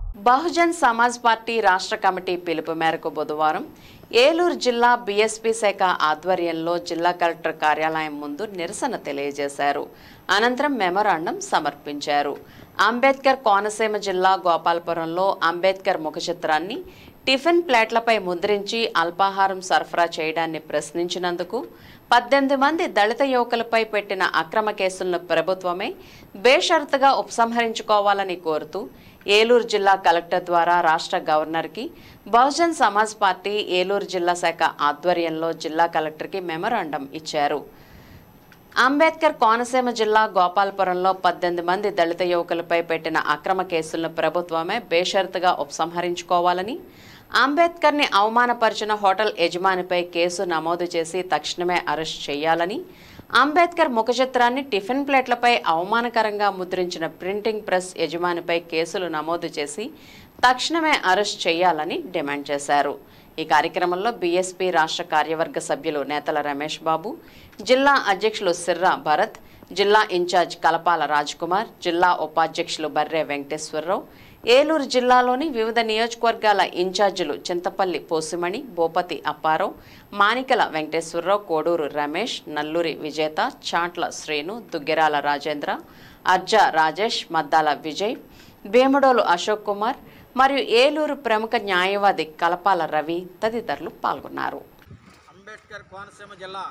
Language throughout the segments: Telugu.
బహుజన్ సమాజ్ పార్టీ రాష్ట్ర కమిటీ పిలుపు మేరకు బుధవారం ఏలూరు జిల్లా బీఎస్పీ శాఖ ఆధ్వర్యంలో జిల్లా కలెక్టర్ కార్యాలయం ముందు నిరసన తెలియజేశారు అనంతరం మెమరాండం సమర్పించారు అంబేద్కర్ కోనసీమ జిల్లా గోపాలపురంలో అంబేద్కర్ ముఖ చిత్రాన్ని టిఫిన్ ప్లేట్లపై ముద్రించి అల్పాహారం సరఫరా చేయడాన్ని ప్రశ్నించినందుకు పద్దెనిమిది మంది దళిత యువకులపై పెట్టిన అక్రమ కేసులను ప్రభుత్వమే బేషరతుగా ఉపసంహరించుకోవాలని కోరుతూ ఏలూరు జిల్లా కలెక్టర్ ద్వారా రాష్ట్ర గవర్నర్కి బహుజన్ సమాజ్ పార్టీ ఏలూరు జిల్లా శాఖ ఆధ్వర్యంలో జిల్లా కలెక్టర్కి మెమరాండం ఇచ్చారు అంబేద్కర్ కోనసీమ జిల్లా గోపాలపురంలో పద్దెనిమిది మంది దళిత యువకులపై పెట్టిన అక్రమ కేసులను ప్రభుత్వమే బేషరతుగా ఉపసంహరించుకోవాలని అంబేద్కర్ని అవమానపరిచిన హోటల్ యజమానిపై కేసు నమోదు చేసి తక్షణమే అరెస్ట్ చేయాలని అంబేద్కర్ ముఖ చిత్రాన్ని టిఫిన్ ప్లేట్లపై అవమానకరంగా ముద్రించిన ప్రింటింగ్ ప్రెస్ యజమానిపై కేసులు నమోదు చేసి తక్షణమే అరెస్ట్ చేయాలని డిమాండ్ చేశారు ఈ కార్యక్రమంలో బీఎస్పీ రాష్ట్ర కార్యవర్గ సభ్యులు నేతల రమేష్ బాబు జిల్లా అధ్యక్షులు సిర్రా భరత్ జిల్లా ఇన్ఛార్జ్ కలపాల రాజ్కుమార్ జిల్లా ఉపాధ్యక్షులు బర్రె వెంకటేశ్వరరావు ఏలూరు జిల్లాలోని వివిధ నియోజకవర్గాల ఇన్ఛార్జీలు చింతపల్లి పోసిమణి భూపతి అప్పారావు మానికల వెంకటేశ్వరరావు కోడూరు రమేష్ నల్లూరి విజేత చాట్ల శ్రీను దుగ్గెరాల రాజేంద్ర అర్జా రాజేష్ మద్దాల విజయ్ భీమడోలు అశోక్ కుమార్ మరియు ఏలూరు ప్రముఖ న్యాయవాది కలపాల రవి తదితరులు పాల్గొన్నారు అంబేద్కర్ కోనసీమ జిల్లా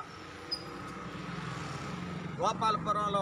గోపాలపురంలో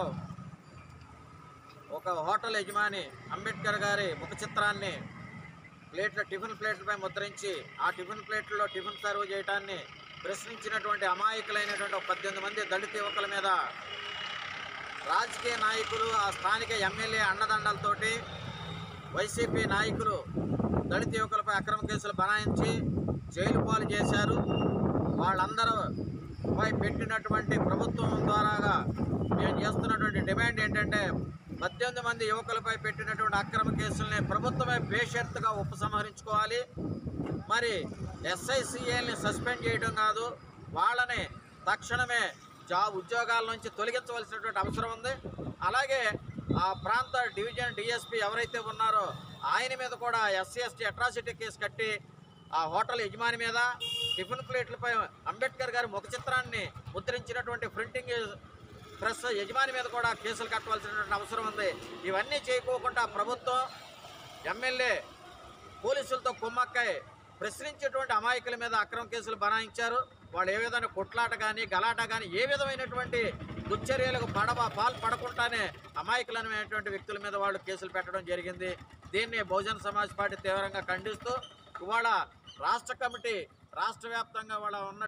ఒక హోటల్ యజమాని అంబేద్కర్ గారి ముఖ చిత్రాన్ని ప్లేట్ల టిఫిన్ ప్లేట్లపై ముద్రించి ఆ టిఫిన్ ప్లేట్లలో టిఫిన్ సర్వ్ చేయడాన్ని ప్రశ్నించినటువంటి అమాయకులైనటువంటి ఒక పద్దెనిమిది మంది దళిత యువకుల మీద రాజకీయ నాయకులు ఆ స్థానిక ఎమ్మెల్యే అండదండలతోటి వైసీపీ నాయకులు దళిత యువకులపై అక్రమ కేసులు బనాయించి జైలు పాలు చేశారు వాళ్ళందరూ పై పెట్టినటువంటి ప్రభుత్వం ద్వారాగా మేము చేస్తున్నటువంటి డిమాండ్ ఏంటంటే పద్దెనిమిది మంది యువకులపై పెట్టినటువంటి అక్రమ కేసుల్ని ప్రభుత్వమే బేషరతుగా ఉపసంహరించుకోవాలి మరి ఎస్ఐసిఏల్ని సస్పెండ్ చేయడం కాదు వాళ్ళని తక్షణమే జా ఉద్యోగాల నుంచి తొలగించవలసినటువంటి అవసరం ఉంది అలాగే ఆ ప్రాంత డివిజన్ డిఎస్పీ ఎవరైతే ఉన్నారో ఆయన మీద కూడా ఎస్సీ ఎస్టీ అట్రాసిటీ కేసు కట్టి ఆ హోటల్ యజమాని మీద టిఫిన్ ప్లేట్లపై అంబేద్కర్ గారి ముఖ చిత్రాన్ని ముద్రించినటువంటి ప్రింటింగ్ ప్రెస్ యజమాని మీద కూడా కేసులు కట్టవలసినటువంటి అవసరం ఉంది ఇవన్నీ చేయకోకుండా ప్రభుత్వం ఎమ్మెల్యే పోలీసులతో కుమ్మక్కై ప్రశ్నించేటువంటి అమాయకుల మీద అక్రమ కేసులు బనాయించారు వాళ్ళు ఏ విధమైన కొట్లాట కానీ గలాట కానీ ఏ విధమైనటువంటి దుశ్చర్యలకు పడవ పాలు పడకుండానే అమాయకులైనటువంటి వ్యక్తుల మీద వాళ్ళు కేసులు పెట్టడం జరిగింది దీన్ని బహుజన సమాజ్ పార్టీ తీవ్రంగా ఖండిస్తూ ఇవాళ రాష్ట్ర కమిటీ రాష్ట్ర వ్యాప్తంగా వాళ్ళ ఉన్న